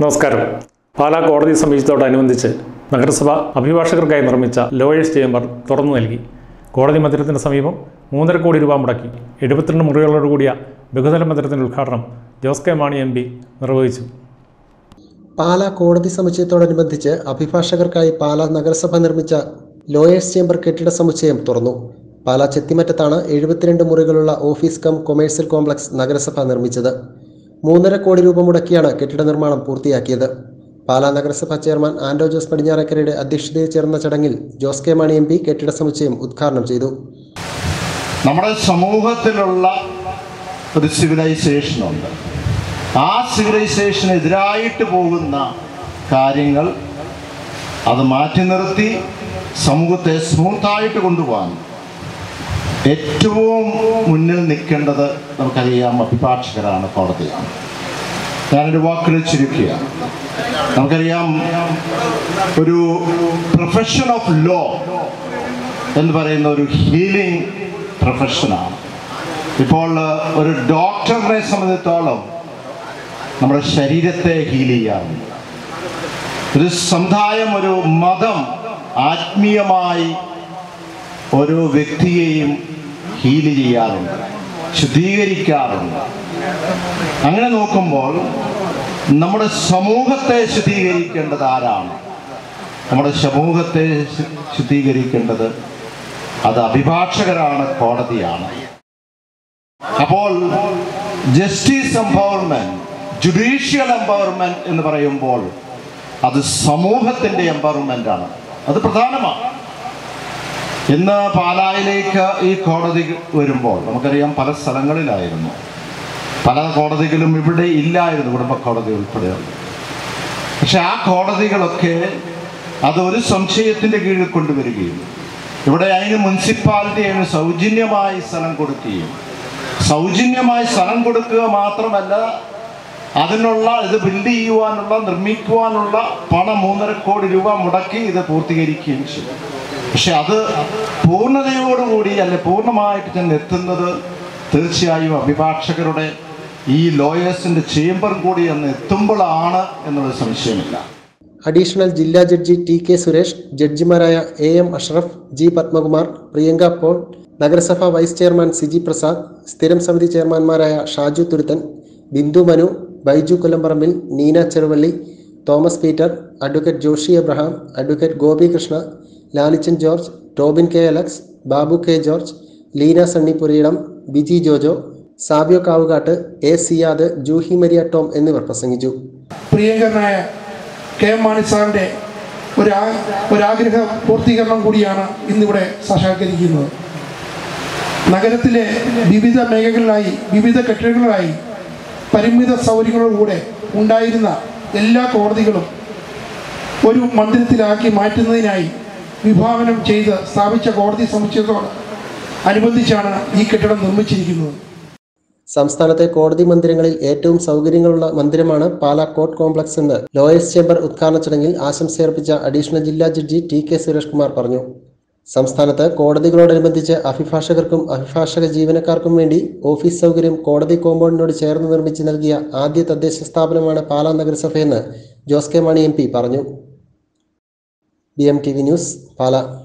നമസ്കാരം പാലാ കോടതി സമീപത്തോടനുബന്ധിച്ച് നഗരസഭ അഭിഭാഷകർക്കായി നിർമ്മിച്ച ലോയേഴ്സ് ചേംബർ തുറന്നു നൽകി കോടതി മന്ദിരത്തിന് സമീപം മൂന്നര കോടി രൂപ മുടക്കി എഴുപത്തിരണ്ട് മുറികളോട് കൂടിയ ബഹുതല മന്ദിരത്തിൻ്റെ ഉദ്ഘാടനം Jose K Mani M P നിർവഹിച്ചു പാലാ കോടതി സമുച്ചയത്തോടനുബന്ധിച്ച് അഭിഭാഷകർക്കായി പാലാ നഗരസഭ നിർമ്മിച്ച ലോയേഴ്സ് ചേംബർ കെട്ടിട സമുച്ചയം തുറന്നു പാലാ ചെത്തിമറ്റത്താണ് എഴുപത്തിരണ്ട് മുറികളുള്ള ഓഫീസ് കം കൊമേഴ്സ്യൽ കോംപ്ലക്സ് നഗരസഭ നിർമ്മിച്ചത് മൂന്നര കോടി രൂപ മുടക്കിയാണ് കെട്ടിട നിർമ്മാണം പൂർത്തിയാക്കിയത് പാലാ നഗരസഭ ചെയർമാൻ ആൻഡോ ജോസ് പടിഞ്ഞാറക്കരയുടെ അധ്യക്ഷതയിൽ ചേർന്ന ചടങ്ങിൽ Jose K Mani M P കെട്ടിട സമുച്ചയം ഉദ്ഘാടനം ചെയ്തു നമ്മുടെ സമൂഹത്തിലുള്ള ഒരു സിവിലൈസേഷൻ ഉണ്ട് ആ സിവിലൈസേഷന് എതിരായിട്ട് പോകുന്ന കാര്യങ്ങൾ അത് മാറ്റി നിർത്തി സമൂഹത്തെ സ്മൂത്തായിട്ട് കൊണ്ടുപോകാൻ ഏറ്റവും മുന്നിൽ നിൽക്കേണ്ടത് നമുക്കറിയാം അഭിഭാഷകരാണ് കോടതിയാണ് ഞാനൊരു വാക്കിൽ ചുരുക്കുക നമുക്കറിയാം ഒരു പ്രൊഫഷൻ ഓഫ് ലോ എന്ന് പറയുന്ന ഒരു ഹീലിംഗ് പ്രൊഫഷനാണ് ഇപ്പോൾ ഒരു ഡോക്ടറിനെ സംബന്ധിച്ചോളം നമ്മുടെ ശരീരത്തെ ഹീൽ ചെയ്യാറുണ്ട് ഒരു സമുദായം ഒരു മതം ആത്മീയമായി ഓരോ വ്യക്തിയെയും ഹീൽ ചെയ്യാറുണ്ട് ശുദ്ധീകരിക്കാറുണ്ട് അങ്ങനെ നോക്കുമ്പോൾ നമ്മുടെ സമൂഹത്തെ ശുദ്ധീകരിക്കേണ്ടത് ആരാണ് നമ്മുടെ സമൂഹത്തെ ശു- ശുദ്ധീകരിക്കേണ്ടത് അത് അഭിഭാഷകരാണ് കോടതിയാണ് അപ്പോൾ ജസ്റ്റിസ് എംപവർമെന്റ് ജുഡീഷ്യൽ എംപവർമെന്റ് എന്ന് പറയുമ്പോൾ അത് സമൂഹത്തിന്റെ എംപവർമെന്റ് ആണ് അത് പ്രധാനമാണ് ഇന്ന് പാലായിലേക്ക് ഈ കോടതി വരുമ്പോൾ നമുക്കറിയാം പല സ്ഥലങ്ങളിലായിരുന്നു പല കോടതികളും ഇവിടെ ഇല്ലായിരുന്നു കുടുംബ കോടതി ഉൾപ്പെടെയുള്ള പക്ഷെ ആ കോടതികളൊക്കെ അത് ഒരു സംശയത്തിന്റെ കീഴിൽ കൊണ്ടുവരികയും ഇവിടെ അതിന് മുനിസിപ്പാലിറ്റി അതിന് സൗജന്യമായി സ്ഥലം കൊടുക്കുകയും സൗജന്യമായി സ്ഥലം കൊടുക്കുക മാത്രമല്ല അതിനുള്ള ഇത് ബിൽഡ് ചെയ്യുവാനുള്ള നിർമ്മിക്കുവാനുള്ള പണം മൂന്നര കോടി രൂപ മുടക്കി ഇത് പൂർത്തീകരിക്കുകയും ചെയ്തു പക്ഷെ അത് പൂർണ്ണതയോടുകൂടി അല്ലെ പൂർണ്ണമായിട്ട് ചെന്ന് എത്തുന്നത് തീർച്ചയായും അഭിഭാഷകരുടെ ഈ ലോയേഴ്സിന്റെ ചേംബർ കൂടി എന്ന് എത്തുമ്പോഴാണ് എന്നുള്ള സംശയമില്ല അഡീഷണൽ ജില്ലാ ജഡ്ജി ടി കെ സുരേഷ് ജഡ്ജിമാരായ A M Ashraf G Padmakumar Priyanka Paul നഗരസഭ വൈസ് ചെയർമാൻ സിജി പ്രസാദ് സ്ഥിരം സമിതി ചെയർമാൻമാരായ Shaju Thuruthan Bindu Manu Baiju Kollamparambil Neena Cheruvally Thomas Peter advocate Joshi Abraham advocate Gopi Krishna Lalichan George Tobin K Alex Babu K George Leena Sunny Purayidam Biji Jojo Sabio Kavukattu A Siyad Juhi Maria Tom എന്നിവർ പ്രസംഗിച്ചു പ്രിയങ്കരനായ കെ എം മാണി സാറിൻ്റെ ഒരാ ഒരാഗ്രഹ പൂർത്തീകരണം കൂടിയാണ് ഇന്നിവിടെ സാക്ഷാത്കരിക്കുന്നത് നഗരത്തിലെ വിവിധ മേഖലകളിലായി വിവിധ കെട്ടിടങ്ങളിലായി പരിമിത സൗകര്യങ്ങളോടുകൂടെ ഉണ്ടായിരുന്ന എല്ലാ കോടതികളും ഒരു മന്ദിരത്തിലാക്കി മാറ്റുന്നതിനായി വിഭാവനം ചെയ്ത് സ്ഥാപിച്ച കോടതി സമുച്ചയത്തോട് അനുബന്ധിച്ചാണ് ഈ കെട്ടിടം നിർമ്മിച്ചിരിക്കുന്നത് സംസ്ഥാനത്തെ കോടതി മന്ദിരങ്ങളിൽ ഏറ്റവും സൗകര്യങ്ങളുള്ള മന്ദിരമാണ് പാലാ കോർട്ട് കോംപ്ലക്സ് എന്ന് ലോയേഴ്സ് ചേംബർ ഉദ്ഘാടന ചടങ്ങിൽ ആശംസയർപ്പിച്ച അഡീഷണൽ ജില്ലാ judge T K Suresh Kumar പറഞ്ഞു സംസ്ഥാനത്ത് കോടതികളോടനുബന്ധിച്ച് അഭിഭാഷകർക്കും അഭിഭാഷക ജീവനക്കാർക്കും വേണ്ടി ഓഫീസ് സൗകര്യം കോടതി കോമ്പൗണ്ടിനോട് ചേർന്ന് നിർമ്മിച്ച് നൽകിയ ആദ്യ തദ്ദേശ സ്ഥാപനമാണ് പാലാ നഗരസഭയെന്ന് Jose K Mani M P പറഞ്ഞു B M T V news Pala